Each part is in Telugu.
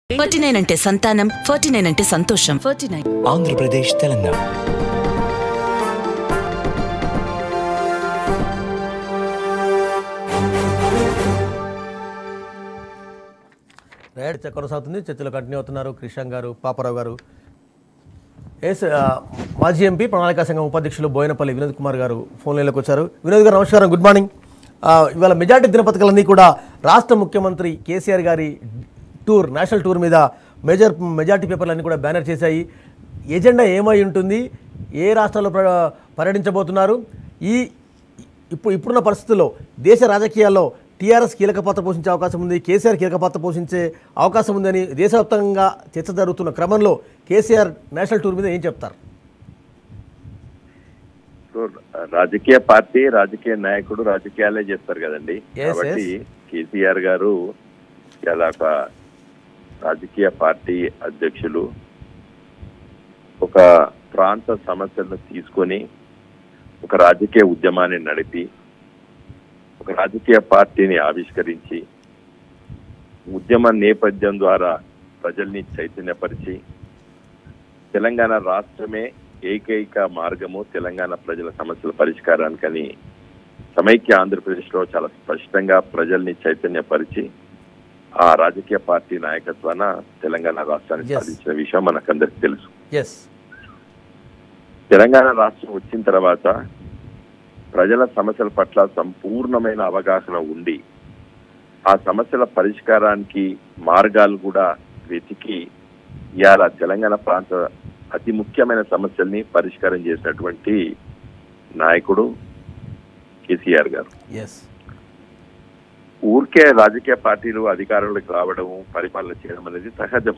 ఫార్టీ నైన్ అంటే సంతానం ఫార్టీ నైన్ అంటే సంతోషం ఫార్టీ నైన్ ఆంధ్రప్రదేశ్ తెలంగాణ రైడ్ చర్చ కొనసాగుతుంది చర్చలో కంటిన్యూ అవుతున్నారు క్రిషాంగ్ గారు పాపారావు గారు ఎస్ ఆ, మాజీ ఎంపీ ప్రణాళికా సంఘం ఉపాధ్యక్షులు బోయినపల్లి వినోద్ కుమార్ గారు ఫోన్ లైన్లోకి వచ్చారు వినోద్ గారు నమస్కారం గుడ్ మార్నింగ్ ఆ, ఇవాళ మెజార్టీ దినపత్రికలన్నీ కూడా రాష్ట్ర ముఖ్యమంత్రి KCR garu tour national tour మీద మేజర్ మెజార్టీ పేపర్లన్నీ కూడా బ్యానర్ చేశాయి ఎజెండా ఏమై ఉంటుంది ఏ రాష్ట్రాల్లో ప్ర- పర్యటించబోతున్నారు ఈ ఇప్పుడు ఇప్పుడున్న పరిస్థితుల్లో దేశ రాజకీయాల్లో టీఆర్ఎస్ కీలక పాత్ర పోషించే అవకాశం ఉంది కేసీఆర్ కీలక పాత్ర పోషించే అవకాశం ఉందని దేశవ్యాప్తంగా చర్చ జరుగుతున్న క్రమంలో కేసీఆర్ నేషనల్ టూర్ మీద ఏం చెప్తారు సో రాజకీయ పార్టీ రాజకీయ నాయకుడు రాజకీయాలే చేస్తారు కదండి Yes, కాబట్టి కేసీఆర్ గారు ఇలా ఒక రాజకీయ పార్టీ అధ్యక్షులు ఒక ప్రాంత సమస్యలను తీసుకొని ఒక రాజకీయ ఉద్యమాన్ని నడిపి ఒక రాజకీయ పార్టీని ఆవిష్కరించి ఉద్యమ నేపథ్యం ద్వారా ప్రజల్ని చైతన్యపరిచి తెలంగాణ రాష్ట్రమే ఏకైక మార్గము తెలంగాణ ప్రజల సమస్యల పరిష్కారానికని సమైక్య ఆంధ్రప్రదేశ్ లో చాలా స్పష్టంగా ప్రజల్ని చైతన్యపరిచి ఆ రాజకీయ పార్టీ నాయకత్వాన తెలంగాణ రాష్ట్రాన్ని Yes. సాధించిన విషయం మనకందరికి తెలుసు ఎస్ తెలంగాణ రాష్ట్రం వచ్చిన తర్వాత ప్రజల సమస్యల పట్ల సంపూర్ణమైన అవగాహన ఉండి ఆ సమస్యల పరిష్కారానికి మార్గాలు కూడా వెతికి ఇవాళ తెలంగాణ ప్రాంత అతి ముఖ్యమైన సమస్యల్ని పరిష్కారం చేసినటువంటి నాయకుడు కేసీఆర్ గారు ఎస్ ఊరికే రాజకీయ పార్టీలు అధికారంలోకి రావడం పరిపాలన చేయడం అనేది సహజం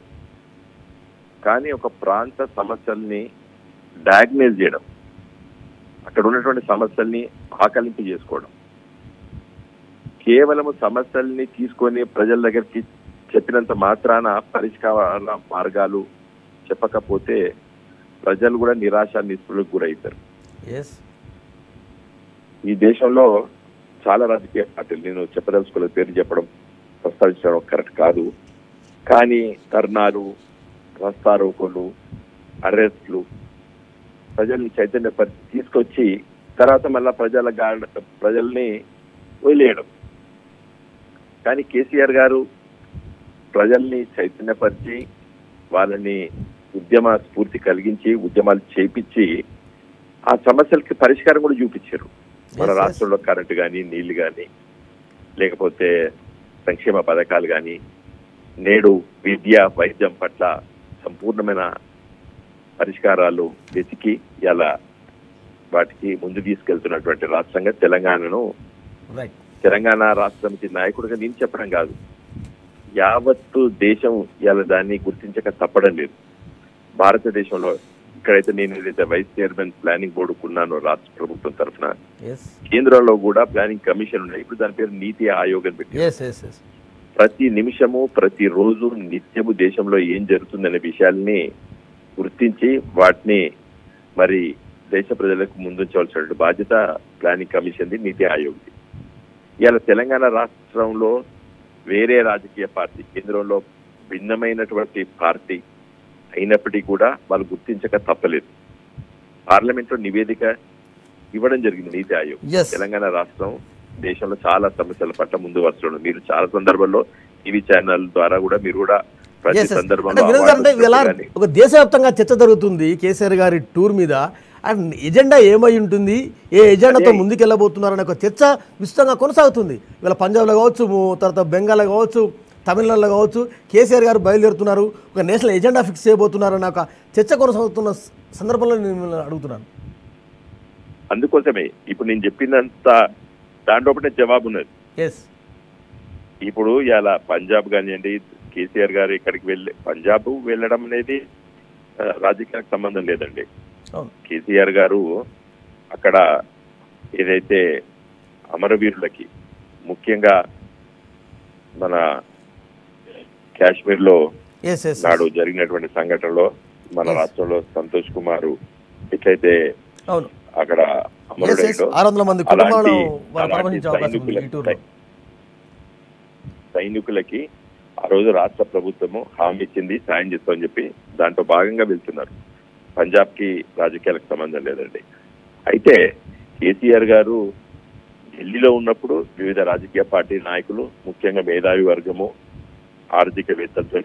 కానీ ఒక ప్రాంత సమస్యల్ని డయాగ్నైజ్ చేయడం అక్కడ ఉన్నటువంటి సమస్యల్ని ఆకలింపు చేసుకోవడం కేవలం సమస్యల్ని తీసుకొని ప్రజల దగ్గరికి చెప్పినంత మాత్రాన పరిష్కార మార్గాలు చెప్పకపోతే ప్రజలు కూడా నిరాశ నిస్పృహకు గురవుతారు ఎస్ ఈ దేశంలో చాలా రాజకీయ పార్టీలు నేను చెప్పదలుచుకోలేదు పేరు చెప్పడం ప్రస్తావించడం కరెక్ట్ కాదు కానీ ధర్నాలు రస్తారోకోలు అరెస్ట్లు ప్రజల్ని చైతన్యపరిచి తీసుకొచ్చి తర్వాత మళ్ళా ప్రజల గా- ప్రజల్ని వదిలేయడం కానీ కేసీఆర్ గారు ప్రజల్ని చైతన్యపరిచి వాళ్ళని ఉద్యమ స్ఫూర్తి కలిగించి ఉద్యమాలు చేపించి ఆ సమస్యలకి పరిష్కారం కూడా చూపించారు మన Yes, yes. రాష్ట్రంలో కరెంటు కానీ నీళ్లు కానీ లేకపోతే సంక్షేమ పథకాలు కానీ నేడు విద్య వైద్యం పట్ల సంపూర్ణమైన పరిష్కారాలు వెతికి ఇలా వాటికి ముందు తీసుకెళ్తున్నటువంటి రాష్ట్రంగా తెలంగాణను రైట్ తెలంగాణ రాష్ట్రంకి నాయకుడిగా నేను చెప్పడం కాదు యావత్తు దేశం ఇలా దాన్ని గుర్తించక తప్పడం లేదు భారతదేశంలో ఇక్కడైతే నేను ఏదైతే వైస్ చైర్మన్ ప్లానింగ్ బోర్డు ఉన్నానో రాష్ట్ర ప్రభుత్వం తరఫున ఎస్ కేంద్రంలో కూడా ప్లానింగ్ కమిషన్ ఉన్నాయి ఇప్పుడు దాని పేరు నీతి ఆయోగ్ అని పెట్టి ఎస్ ఎస్ ఎస్ ప్రతి నిమిషము ప్రతి రోజు నిత్యము దేశంలో ఏం జరుగుతుందనే విషయాల్ని గుర్తించి వాటిని మరి దేశ ప్రజలకు ముందుంచవలసిన బాధ్యత ప్లానింగ్ కమిషన్ది నీతి ఆయోగ్ది ఇవాళ తెలంగాణ రాష్ట్రంలో వేరే రాజకీయ పార్టీ కేంద్రంలో భిన్నమైనటువంటి పార్టీ అయినప్పటికీ కూడా వాళ్ళు గుర్తించక తప్పలేదు పార్లమెంట్ లో నివేదిక ఇవ్వడం జరిగింది నీతి ఆయోగ్ Yes. తెలంగాణ రాష్ట్రం దేశంలో చాలా సమస్యల పట్ల ముందు వస్తున్నాడు మీరు చాలా సందర్భాల్లో టీవీ ఛానల్ ద్వారా కూడా మీరు కూడా ప్రతి Yes, yes. సందర్భంలో అంటే వినోద్ గారు అంటే అవార్డులు ఇలా కానీ ఒక దేశవ్యాప్తంగా చర్చ జరుగుతుంది కేసీఆర్ గారి టూర్ మీద అండ్ ఎజెండా ఏమై ఉంటుంది ఏ ఎజెండాతో అదే. ముందుకెళ్ళబోతున్నారనే ఒక చర్చ విస్తృతంగా కొనసాగుతుంది ఇవాళ పంజాబ్లో కావచ్చు ము- తర్వాత బెంగాల్లో కావచ్చు తమిళనాడులో కావచ్చు కేసీఆర్ గారు బయలుదేరుతున్నారు ఒక నేషనల్ ఎజెండా ఫిక్స్ చేయబోతున్నారన్న ఒక చర్చ కొనసాగుతున్న స- సందర్భంలో నేను మిమ్మల్ని అడుగుతున్నాను అందుకోసమే ఇప్పుడు నేను చెప్పినంత దాంట్లో ఒకటే జవాబు ఉన్నది ఎస్ ఇప్పుడు ఇలా పంజాబ్ కానివ్వండి కేసీఆర్ గారు ఇక్కడికి వెళ్ళి పంజాబ్ వెళ్ళడం అనేది ఆ, రాజకీయాలకు సంబంధం లేదండి అవును కేసీఆర్ గారు అక్కడ ఏదైతే అమరవీరులకి ముఖ్యంగా మన కాశ్మీర్ లో ఎస్ ఎస్ నాడు జరిగినటువంటి సంఘటనలో మన Yes. రాష్ట్రంలో సంతోష్ కుమార్ ఎట్లయితే అవును అక్కడ ఎస్ ఎస్ అమరుడైందో ఆరు వందల మంది కుటుంబాలను అలాంటి వాళ్ళు అలాంటి పరామర్శించే అవకాశం ఉంది ఈ సైనికులకి టూర్లో సైనికులకి ఆ రోజు రాష్ట్ర ప్రభుత్వము హామీ ఇచ్చింది సాయం చేస్తామని చెప్పి దాంట్లో భాగంగా వెళ్తున్నారు పంజాబ్ కి రాజకీయాలకు సంబంధం లేదండి అయితే కేసీఆర్ గారు ఢిల్లీలో ఉన్నప్పుడు వివిధ రాజకీయ పార్టీ నాయకులు ముఖ్యంగా మేధావి వర్గము ఆర్థికవేత్తలతో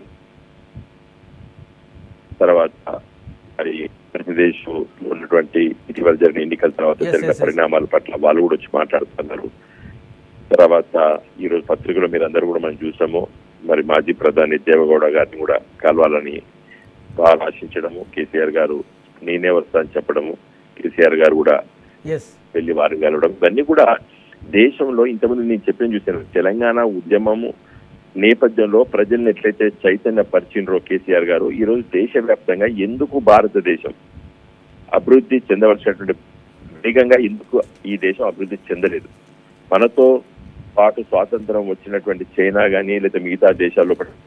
తర్వాత మరి ఆంధ్రప్రదేశ్ లో ఉన్నటువంటి ఇటీవల జరిగిన ఎన్నికల తర్వాత Yes, జరిగిన yes, yes. పరిణామాల పట్ల వాళ్ళు కూడా వచ్చి మాట్లాడుతున్నారు తర్వాత ఈ రోజు పత్రికలో మీరు అందరూ కూడా మనం చూసాము మరి మాజీ ప్రధాని దేవగౌడ గారిని కూడా కలవాలని బాగా ఆశించడము కేసీఆర్ గారు నేనే వస్తా అని చెప్పడము కేసీఆర్ గారు కూడా ఎస్ వెళ్లి వారిని కలవడం ఇవన్నీ కూడా దేశంలో ఇంతకుముందు నేను చెప్పిన చూశాను తెలంగాణ ఉద్యమము నేపథ్యంలో ప్రజల్ని ఎట్లయితే చైతన్య పరిచిండ్రో కేసీఆర్ గారు ఈ రోజు దేశవ్యాప్తంగా ఎందుకు భారతదేశం అభివృద్ధి చెందవలసినటువంటి వేగంగా ఎందుకు ఈ దేశం అభివృద్ధి చెందలేదు మనతో పాటు స్వాతంత్రం వచ్చినటువంటి చైనా గానీ లేదా మిగతా దేశాల్లో పట్ల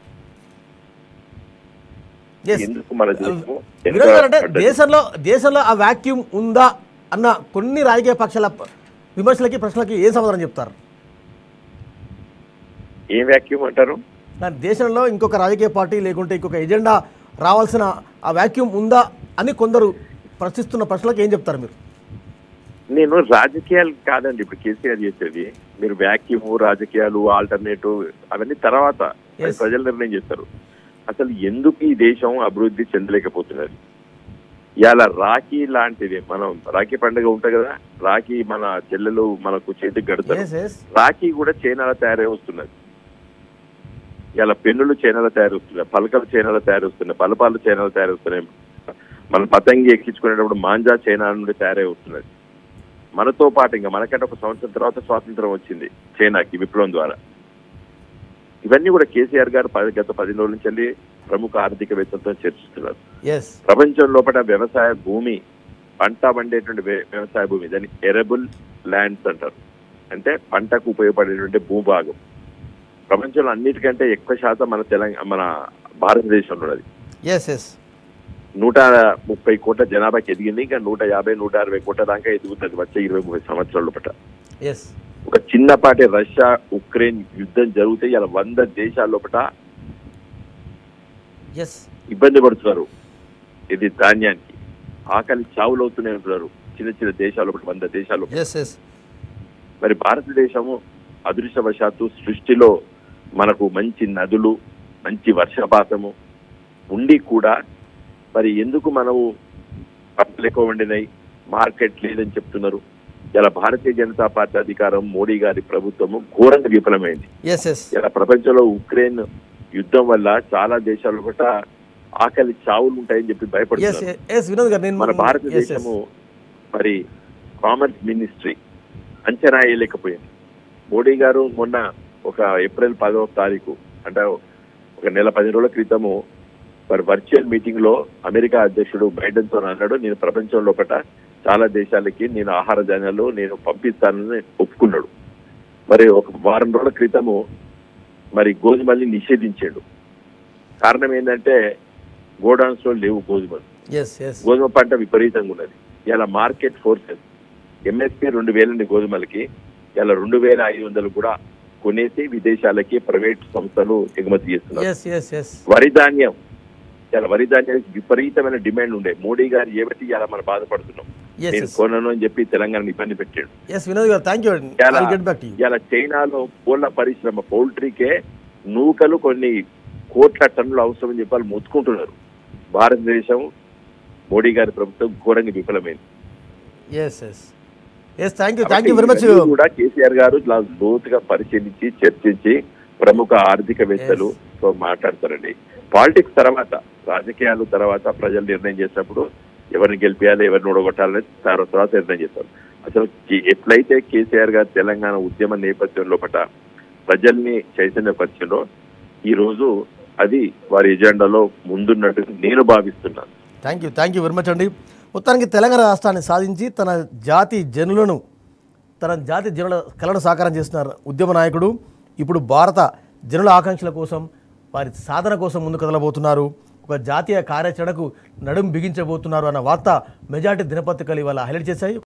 ఎస్ ఎందుకు మన దేశము వినోద్ గారు అంటే వెనుకబడ్డది? దేశంలో దేశంలో ఆ వాక్యూమ్ ఉందా అన్న కొన్ని రాజకీయ పక్షాల ప- విమర్శలకి ప్రశ్నలకి ఏం సమాధానం చెప్తారు ఏం వ్యాక్యూమ్ అంటారు నా దేశంలో ఇంకొక రాజకీయ పార్టీ లేకుంటే ఇంకొక ఎజెండా రావాల్సిన ఆ వాక్యూమ్ ఉందా అని కొందరు ప్రశ్నిస్తున్న ప్రశ్నలకు ఏం చెప్తారు మీరు నేను రాజకీయాలు కాదండి ఇప్పుడు కేసీఆర్ చేసేది మీరు వ్యాక్యూమ్ రాజకీయాలు ఆల్టర్నేటివ్ అవన్నీ తర్వాత అది Yes. ప్రజలు నిర్ణయం చేస్తారు అసలు ఎందుకు ఈ దేశం అభివృద్ధి చెందలేకపోతున్నది ఇవాళ రాఖీ లాంటిది మనం రాఖీ పండుగ ఉంటుంది కదా రాఖీ మన చెల్లెలు మనకు చేతికి గడతారు ఎస్ ఎస్ రాఖీ కూడా చైనాలో తయారై వస్తున్నది ఇలా పెన్నులు చైనాలో తయారు వస్తున్నాయి పలకలు చైనాలో తయారు వస్తున్నాయి పలపాలు చైనాలో తయారు వస్తున్నాయి మన పతంగి ఎక్కించుకునేటప్పుడు మాంజా చైనా నుండి తయారై వస్తున్నది మనతో పాటు ఇంకా మనకంటే ఒక సంవత్సరం తర్వాత స్వాతంత్రం వచ్చింది చైనాకి విప్లవం ద్వారా ఇవన్నీ కూడా కేసీఆర్ గారు పది- గత పది రోజుల నుంచి వెళ్ళి ప్రముఖ ఆర్థికవేత్తలతో చర్చిస్తున్నారు ఎస్ ప్రపంచం లోపల వ్యవసాయ భూమి పంట పండేటువంటి వ్య- వ్యవసాయ భూమి దాన్ని ఎరబుల్ ల్యాండ్స్ అంటారు అంటే పంటకు ఉపయోగపడేటువంటి భూభాగం ప్రపంచంలో అన్నిటికంటే ఎక్కువ శాతం మన తెలంగాణ మన భారతదేశంలో ఉన్నది ఎస్ ఎస్ నూట ముప్పై కోట్ల జనాభాకి ఎదిగింది ఇంకా నూట యాభై నూట అరవై కోట్ల దాకా ఎదుగుతుంది వచ్చే ఇరవై ముప్పై సంవత్సరాల లోపల ఎస్ ఒక చిన్నపాటి రష్యా ఉక్రెయిన్ యుద్ధం జరిగితే ఇలా వంద దేశాల లోపల ఎస్ ఇబ్బంది పడుతున్నారు ఇది ధాన్యానికి ఆకలి చావులు అవుతూనే ఉంటున్నారు చిన్న చిన్న దేశాలు ఒకటి వంద దేశాలు ఎస్ ఎస్ మరి భారతదేశము అదృష్టవశాత్తు సృష్టిలో మనకు మంచి నదులు మంచి వర్షపాతము ఉండి కూడా మరి ఎందుకు మనము పంటలు ఎక్కువ వండినాయి మార్కెట్ లేదని చెప్తున్నారు ఇలా భారతీయ జనతా పార్టీ అధికారం మోడీ గారి ప్రభుత్వము ఘోరంగా విఫలమైంది ఎస్ ఎస్ ఇలా ప్రపంచంలో ఉక్రెయిన్ యుద్ధం వల్ల చాలా దేశాలు కూడా ఆకలి చావులు ఉంటాయని చెప్పి ఎస్ భయపడుతున్నారు ఎస్ వినోద్ గారు నేను మన yes, yes. భారతదేశము మరి కామర్స్ మినిస్ట్రీ అంచనా వేయలేకపోయింది మోడీ గారు మొన్న ఒక ఏప్రిల్ పదవ తారీఖు అంటే ఒక నెల పది రోజుల క్రితము మరి వర్చువల్ మీటింగ్ లో అమెరికా అధ్యక్షుడు బైడెన్ తో అన్నాడు నేను ప్రపంచం లోపల చాలా దేశాలకి నేను ఆహార ధాన్యాలు నేను పంపిస్తానని ఒప్పుకున్నాడు మరి ఒక వారం రోజుల క్రితము మరి గోధుమల్ని నిషేధించాడు కారణం ఏంటంటే గోడౌన్స్ లో లేవు గోధుమలు ఎస్ ఎస్ గోధుమ పంట విపరీతంగా ఉన్నది ఇలా మార్కెట్ ఫోర్సెస్ ఎంఎస్పీ రెండు వేలండి గోధుమలకి ఇలా రెండు వేల ఐదు వందలు కూడా కొనేసి విదేశాలకి ప్రైవేట్ సంస్థలు ఎగుమతి చేస్తున్నారు ఎస్ ఎస్ ఎస్ వరి ధాన్యం ఇలా వరి ధాన్యానికి విపరీతమైన డిమాండ్ ఉండే మోడీ గారు ఏబట్టి ఇలా మనం బాధపడుతున్నాం Yes, నేను yes. కొనను అని చెప్పి తెలంగాణ ఇబ్బంది పెట్టాడు yes Vinod garu thank you ఇలా I get back to you ఇలా చైనాలో కోళ్ల పరిశ్రమ పౌల్ట్రీకే నూకలు కొన్ని కోట్ల టన్నులు అవసరం అని చెప్పి వాళ్ళు మొత్తుకుంటున్నారు భారతదేశం మోడీ గారి ప్రభుత్వం ఘోరంగా విఫలమైంది yes yes yes thank you thank you very much ఇవన్నీ కూడా కేసీఆర్ గారు ఇలా లోతుగా పరిశీలించి చర్చించి ప్రముఖ ఆర్థికవేత్తలు తో మాట్లాడతారండి పాలిటిక్స్ తర్వాత రాజకీయాలు తర్వాత ప్రజలు నిర్ణయం చేసినప్పుడు ఎవరిని గెలిపించాలి ఎవరిని ఓడగొట్టాలని తర్వాత తర్వాత నిర్ణయం చేస్తారు అసలు కి- ఎట్లయితే కేసీఆర్ గారు తెలంగాణ ఉద్యమ నేపథ్యం లోపల ప్రజల్ని చైతన్యపరిచిందో ఈ రోజు అది వారి ఎజెండాలో ముందున్నట్టు నేను భావిస్తున్నాను thank you thank you very much అండి మొత్తానికి తెలంగాణ రాష్ట్రాన్ని సాధించి తన జాతి జనులను తన జాతి జనుల కళను సాకారం చేస్తున్న ఉద్యమ నాయకుడు ఇప్పుడు భారత జనుల ఆకాంక్షల కోసం వారి సాధన కోసం ముందు కదలబోతున్నారు ఒక జాతీయ కార్యాచరణకు నడుం బిగించబోతున్నారు అన్న వార్త మెజార్టీ దినపత్రికలు ఇవాళ హైలైట్ చేశాయి